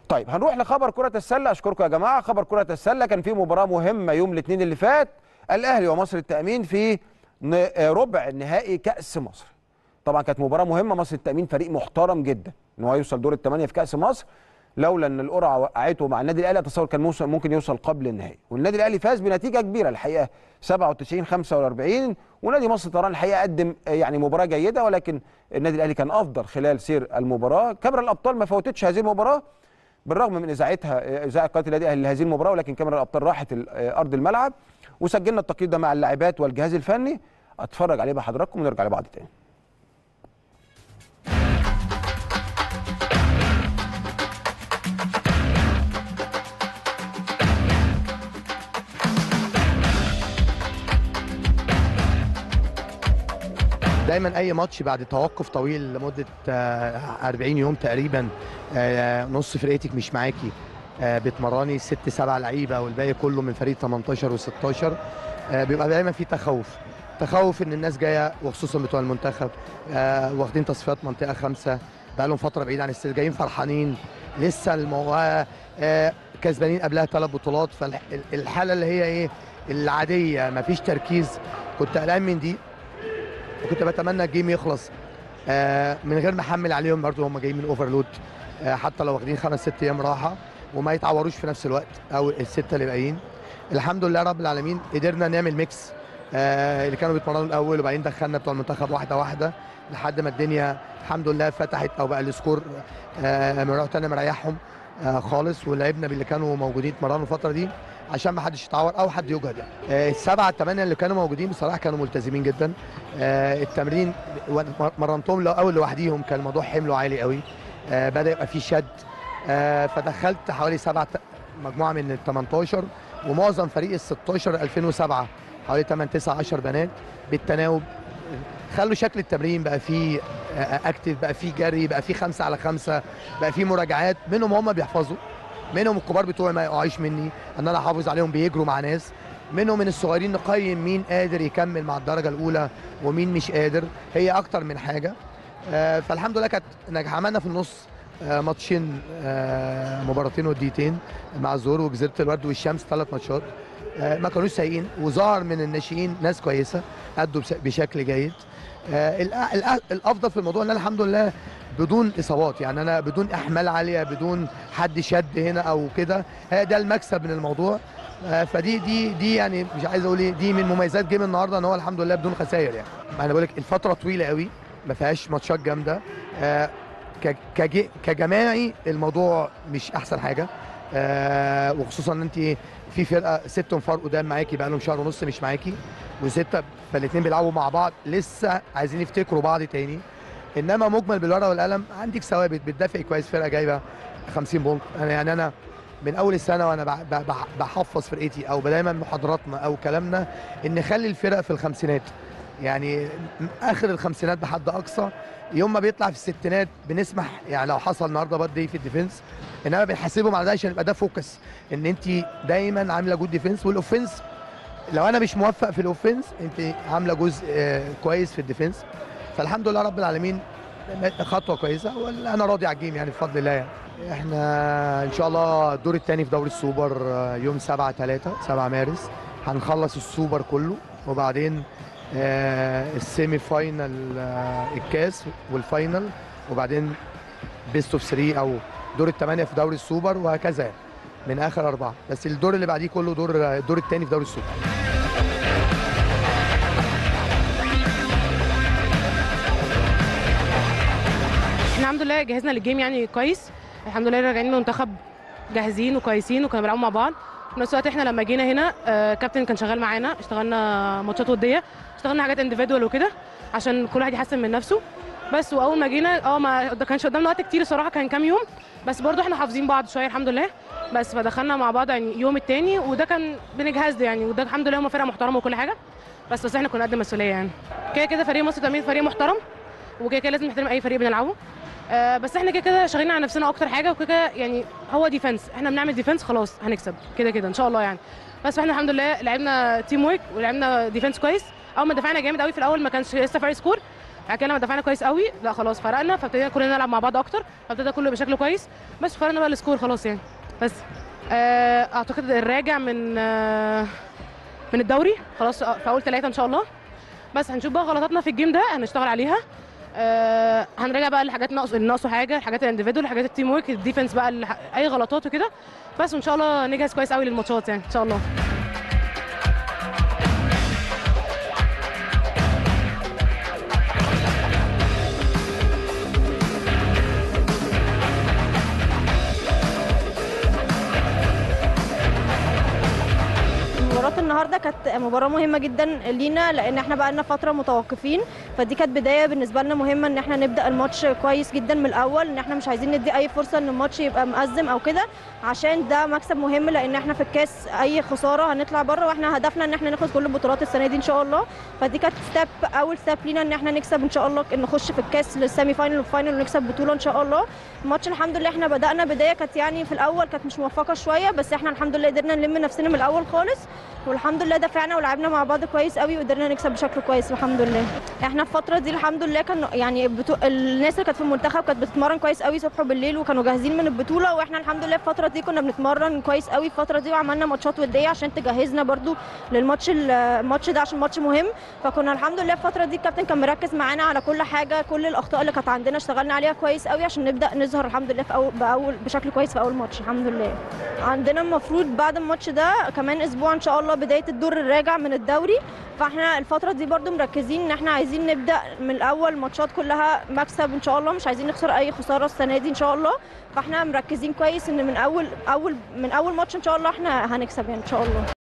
طيب هنروح لخبر كرة السلة أشكركم يا جماعة خبر كرة السلة كان في مباراة مهمة يوم الاثنين اللي فات الأهلي ومصر التأمين في ن- ربع نهائي كأس مصر طبعا كانت مباراة مهمة مصر التأمين فريق محترم جدا إن هو يوصل دور الثمانية في كأس مصر لولا ان القرعه وقعته مع النادي الاهلي اتصور كان موصل ممكن يوصل قبل النهائي والنادي الاهلي فاز بنتيجه كبيره الحقيقه 97 45 ونادي مصر طيران الحقيقه قدم آه، يعني مباراه جيده ولكن النادي الاهلي كان افضل خلال سير المباراه كاميرا الابطال ما فوتتش هذه المباراه بالرغم من اذاعتها اذاعه قناه النادي الاهلي لهذه المباراه ولكن كاميرا الابطال راحت ال- آه، ارض الملعب وسجلنا التقييد ده مع اللاعبات والجهاز الفني اتفرج عليه مع حضراتكم ونرجع لبعض تاني دايما اي ماتش بعد توقف طويل لمده آه، 40 يوم تقريبا آه، نص فرقتك مش معاكي آه، بتمرني ست سبع لعيبه والباقي كله من فريق 18 و16 بيبقى دايما في تخوف تخوف ان الناس جايه وخصوصا بتوع المنتخب آه، واخدين تصفيات منطقه خمسه بقى لهم فتره بعيد عن السير جايين فرحانين لسه الموضوع آه، كسبانين قبلها ثلاث بطولات فالحاله اللي هي ايه العاديه مفيش تركيز كنت قلقان من دي وكنت بتمنى الجيم يخلص آه، من غير ما احمل عليهم برضو هم جايين من اوفرلود آه، حتى لو واخدين خمس ست ايام راحه وما يتعوروش في نفس الوقت او السته اللي باقيين الحمد لله رب العالمين قدرنا نعمل ميكس آه، اللي كانوا بيتمرنوا الاول وبعدين دخلنا بتوع المنتخب واحده واحده لحد ما الدنيا الحمد لله فتحت او بقى السكور آه، مرة تانية مريحهم آه، خالص ولعبنا باللي كانوا موجودين اتمرنوا الفتره دي عشان ما حدش يتعور او حد يجهد يعني آه، السبعه الثمانيه اللي كانوا موجودين بصراحه كانوا ملتزمين جدا آه، التمرين وأنا مرنتهم لو اول لوحديهم كان الموضوع حمله عالي قوي آه، بدا يبقى فيه شد آه، فدخلت حوالي سبعه مجموعه من ال 18 ومعظم فريق ال 16 2007 حوالي 8 9 10 بنات بالتناوب خلوا شكل التمرين بقى فيه آه، اكتف بقى فيه جري بقى فيه خمسة على خمسة بقى فيه مراجعات منهم هم بيحفظوا منهم الكبار بتوعي ما يقعوش مني ان انا احافظ عليهم بيجروا مع ناس منهم من الصغيرين نقيم مين قادر يكمل مع الدرجه الاولى ومين مش قادر هي اكتر من حاجه آه، فالحمد لله كانت نجح عملنا في النص آه، ماتشين آه، مباراتين وديتين مع الزهور وجزيره الورد والشمس ثلاث ماتشات آه، ما كانوش سيئين وظهر من الناشئين ناس كويسه ادوا بس- بشكل جيد آه، الأ- الأ- الافضل في الموضوع ان أنا الحمد لله بدون اصابات يعني انا بدون احمال عاليه بدون حد شد هنا او كده هي ده المكسب من الموضوع آه، فدي دي دي يعني مش عايز اقول ايه دي من مميزات جيم النهارده ان هو الحمد لله بدون خسائر يعني انا بقول لك الفتره طويله قوي ما فيهاش ماتشات جامده آه، ك- كجي- كجماعي الموضوع مش احسن حاجه آه، وخصوصا ان انت في فرقه ست انفار قدام معاكي بقى لهم شهر ونص مش معاكي وسته فالاثنين بيلعبوا مع بعض لسه عايزين يفتكروا بعض تاني انما مجمل بالورقه والقلم عندك ثوابت بتدافعي كويس فرقه جايبه 50 بونت انا يعني انا من اول السنه وانا بع- بع- بع- بحفظ فرقتي او دايما محاضراتنا او كلامنا ان نخلي الفرق في الخمسينات يعني اخر الخمسينات بحد اقصى يوم ما بيطلع في الستينات بنسمح يعني لو حصل النهارده باد دي في الديفنس انما بنحاسبهم على ده عشان يبقى ده فوكس ان انت دايما عامله جود ديفنس والاوفنس لو انا مش موفق في الاوفنس انت عامله جزء آه، كويس في الديفنس فالحمد لله رب العالمين خطوه كويسه وانا راضي على الجيم يعني بفضل الله يعني. احنا ان شاء الله الدور الثاني في دوري السوبر آه، يوم 7 3 7 مارس هنخلص السوبر كله وبعدين آه، السيمي فاينل آه، الكاس والفاينل وبعدين بيست اوف 3 او دور الثمانيه في دوري السوبر وهكذا يعني. من اخر اربعه بس الدور اللي بعديه كله دور الدور الثاني في دوري السوبر احنا الحمد لله جهزنا للجيم يعني كويس الحمد لله راجعين المنتخب جاهزين وكويسين وكانوا بيلعبوا مع بعض في نفس الوقت احنا لما جينا هنا آه، كابتن كان شغال معانا اشتغلنا ماتشات وديه اشتغلنا حاجات انديفيدوال وكده عشان كل واحد يحسن من نفسه بس واول ما جينا اه ما ده كانش قدامنا وقت كتير الصراحه كان كام يوم بس برضو احنا حافظين بعض شويه الحمد لله بس فدخلنا مع بعض يعني يوم التاني وده كان بنجهز له يعني وده الحمد لله هم فرقه محترمه وكل حاجه بس بس احنا كنا قد المسؤوليه يعني كده كده فريق مصر تمرين فريق محترم وكده كده لازم نحترم اي فريق بنلعبه آه بس احنا كده كده شغالين على نفسنا اكتر حاجه وكده كده يعني هو ديفنس احنا بنعمل ديفنس خلاص هنكسب كده كده ان شاء الله يعني بس احنا الحمد لله لعبنا تيم ورك ولعبنا ديفنس كويس اول ما دفعنا جامد قوي في الاول ما كانش لسه فرق سكور بعد كده لما دفعنا كويس قوي لا خلاص فرقنا فابتدينا كلنا نلعب مع بعض اكتر فابتدى كله بشكل كويس بس فرقنا بقى السكور خلاص يعني بس آه، اعتقد الراجع من آه، من الدوري خلاص في اول ثلاثه ان شاء الله بس هنشوف بقى غلطاتنا في الجيم ده هنشتغل عليها آه هنراجع بقى الحاجات ناقص اللي ناقصه حاجه الحاجات الانديفيدوال الحاجات التيم ورك الديفنس بقى الح- اي غلطات وكده بس وان شاء الله نجهز كويس قوي للماتشات يعني ان شاء الله مباراة النهارده كانت مباراة مهمة جدا لينا لأن احنا بقى لنا فترة متوقفين فدي كانت بداية بالنسبة لنا مهمة إن احنا نبدأ الماتش كويس جدا من الأول إن احنا مش عايزين ندي أي فرصة إن الماتش يبقى مأزم أو كده عشان ده مكسب مهم لأن احنا في الكاس أي خسارة هنطلع بره واحنا هدفنا إن احنا ناخد كل البطولات السنة دي إن شاء الله فدي كانت ستيب أول ستيب لينا إن احنا نكسب إن شاء الله نخش في الكاس للسيمي فاينل والفاينل ونكسب بطولة إن شاء الله الماتش الحمد لله احنا بدأنا بداية كانت يعني في الأول كانت مش موفقة شوية بس احنا الحمد لله قدرنا نلم نفسنا من الأول خالص والحمد لله دفعنا ولعبنا مع بعض كويس قوي وقدرنا نكسب بشكل كويس الحمد لله احنا في الفتره دي الحمد لله كان يعني بتو... الناس اللي كانت في المنتخب كانت بتتمرن كويس قوي صبح وبالليل وكانوا جاهزين من البطوله واحنا الحمد لله في الفتره دي كنا بنتمرن كويس قوي الفتره دي وعملنا ماتشات وديه عشان تجهزنا برضو للماتش ال- الماتش ده عشان ماتش مهم فكنا الحمد لله في الفتره دي الكابتن كان مركز معانا على كل حاجه كل الاخطاء اللي كانت عندنا اشتغلنا عليها كويس قوي عشان نبدا نظهر الحمد لله في اول باول بشكل كويس في اول ماتش الحمد لله عندنا المفروض بعد الماتش ده كمان اسبوع ان شاء الله بدايه الدور الراجع من الدوري فاحنا الفتره دي برضو مركزين ان احنا عايزين نبدا من الاول ماتشات كلها مكسب ان شاء الله مش عايزين نخسر اي خساره السنه دي ان شاء الله فاحنا مركزين كويس ان من اول اول من اول ماتش ان شاء الله احنا هنكسب يعني ان شاء الله